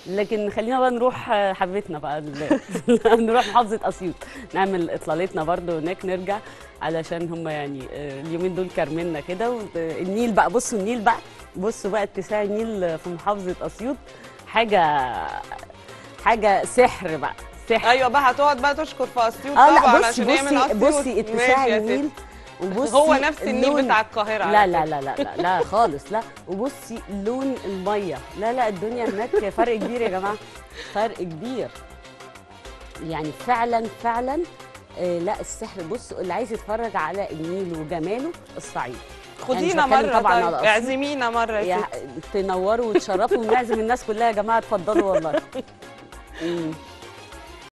لكن خلينا بقى نروح آه، حبيبتنا بقى ال- نروح محافظه اسيوط نعمل اطلالتنا برضو هناك نرجع علشان هم يعني آه، اليومين دول كارميننا كده والنيل بقى بصوا النيل بقى بصوا بقى اتساع النيل في محافظه اسيوط حاجه حاجه سحر بقى سحر ايوه بقى هتقعد بقى تشكر في اسيوط اه طبعا لا عشان بصي هي من بصي اسيوط بصي اتساع ماشي يا النيل وبصي هو نفس النيل اللون- بتاع القاهره لا على لا فكرة. لا لا لا لا خالص لا وبصي لون الميه لا لا الدنيا هناك فرق كبير يا جماعه فرق كبير يعني فعلا فعلا آه لا السحر بصوا اللي عايز يتفرج على النيل وجماله الصعيد خدينا مش بتكلم مره طبعاً على طيب أسيوط. اعزمينا مره يا يا ستي تنوروا وتشرفوا ونعزم الناس كلها يا جماعه اتفضلوا والله مم.